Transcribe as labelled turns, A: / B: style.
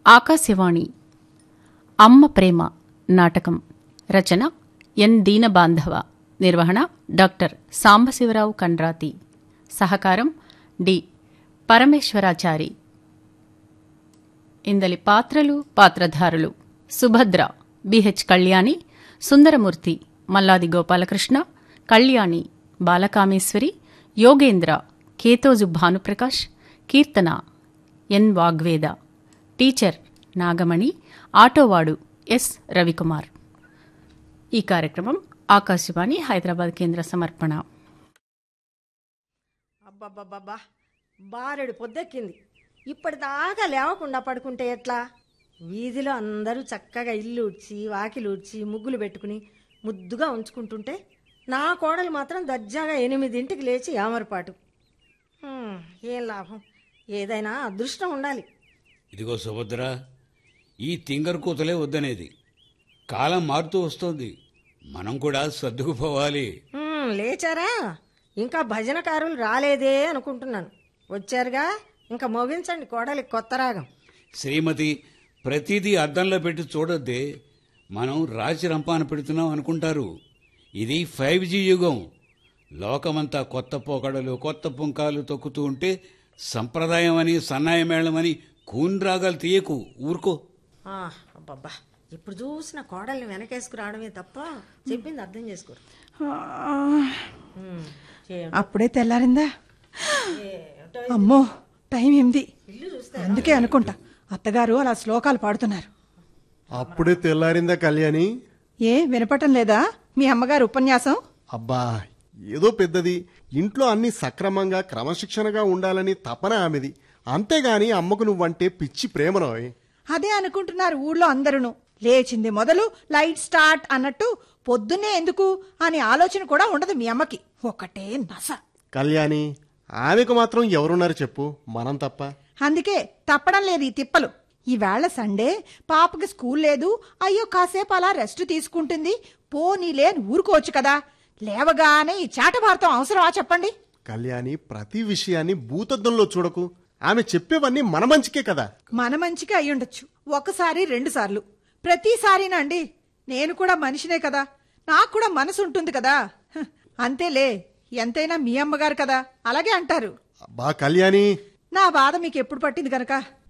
A: ఆకాశవాణి అమ్మ ప్రేమ నాటకం రచన ఎన్ దీనబాంధవ నిర్వహణ డాక్టర్ సాంబశివరావు కండ్రాతి సహకారం డి పరమేశ్వరాచారి ఇందలి పాత్రలు పాత్రధారులు Subhadra BH Kalyani Sundaramurthy Malladi Gopalakrishna Kalyani Balakameswari Yogendra Ketoju Bhanuprakash Keerthana N Vagveda teacher Nagamani ఆటోవాడు ఎస్ రవికుమార్ ఈ కార్యక్రమం ఆకాశవాణి హైదరాబాద్ కేంద్ర సమర్పణ
B: అబ్బబ్బబ్బబ్బా బారెడు పొద్దెక్కింది ఇప్పటిదాకా లేవకుండా పడుకుంటే ఎట్లా వీధిలో అందరూ చక్కగా ఇల్లు ఉడ్చి వాకిలు ఉడ్చి ముగ్గులు పెట్టుకుని ముద్దుగా ఉంచుకుంటుంటే నా కోడలు మాత్రం దర్జాగా ఎనిమిదింటికి లేచి యామరపాటు హ్మ్, ఏం లాభం ఏదైనా అదృష్టం ఉండాలి
C: ఇదిగో సుభద్ర ఈ తింగర్ కూతలే వద్దనేది కాలం మారుతూ వస్తోంది మనం కూడా సర్దుకుపోవాలి
B: హ్మ్, లేచారా ఇంకా భజనకారులు రాలేదే అనుకుంటున్నాను వచ్చారుగా ఇంకా మోగించండి కోడలికి కొత్త రాగం
C: శ్రీమతి ప్రతిదీ అద్దంలో పెట్టి చూడొద్దే మనం రాచి రంపాన పెడుతున్నాం అనుకుంటారు ఇది ఫైవ్ జీ యుగం లోకమంతా కొత్త పోకడలు కొత్త పుంకాలు తొక్కుతూ ఉంటే సంప్రదాయం అని సన్నాయ మేళమని కూన్ రాగాలు తీయకు ఊరుకో
B: ఆ, అబ్బబ్బా ఇప్పుడు చూసిన కోడల్ని వెనకేసుకు రావడమే తప్ప చెప్పింది అర్థం చేసుకోరు ఉమ్, చే-
D: అప్పుడే తెల్లారిందా అమ్మో టైం ఎనిమిది అందుకే అనుకుంటా అత్తగారు అలా శ్లోకాలు పాడుతున్నారు
E: అప్పుడే తెల్లారిందా కళ్యాణి
D: ఏ వినపటం లేదా మీ అమ్మగారు ఉపన్యాసం
E: అబ్బా ఏదో పెద్దది ఇంట్లో అన్ని సక్రమంగా క్రమశిక్షణగా ఉండాలని తపన ఆమెది అంతేగాని అమ్మకు నువ్వంటే పిచ్చి ప్రేమనోయ్
D: అదే అనుకుంటున్నారు ఊళ్ళో అందరూ లేచింది మొదలు లైట్ స్టార్ట్ అన్నట్టు పొద్దున్నే ఎందుకు అని ఆలోచన కూడా ఉండదు మీ అమ్మకి ఒకటే నస
E: కళ్యాణి ఆమెకు మాత్రం ఎవరున్నారు చెప్పు మనం తప్ప
D: అందుకే తప్పడం లేదు ఈ తిప్పలు ఈవేళ సండే పాపకి స్కూల్ లేదు అయ్యో కాసేపు అలా రెస్ట్ తీసుకుంటుంది పోనీలే అని ఊరుకోవచ్చు కదా లేవగానే ఈ చాటభారతం అవసరమా చెప్పండి
E: కళ్యాణి ప్రతి విషయాన్ని భూతద్దంలో చూడకు ఆమె చెప్పేవన్నీ మన మంచికే కదా
D: మన మంచిగా అయ్యుండొచ్చు ఒకసారి రెండు సార్లు ప్రతిసారినా అండి నేను కూడా మనిషినే కదా నాకు కూడా మనసు ఉంటుంది కదా హ, అంతేలే ఎంతైనా మీ అమ్మగారు కదా అలాగే అంటారు
E: అబ్బా కళ్యాణి
D: నా బాధ మీకు ఎప్పుడు పట్టింది గనక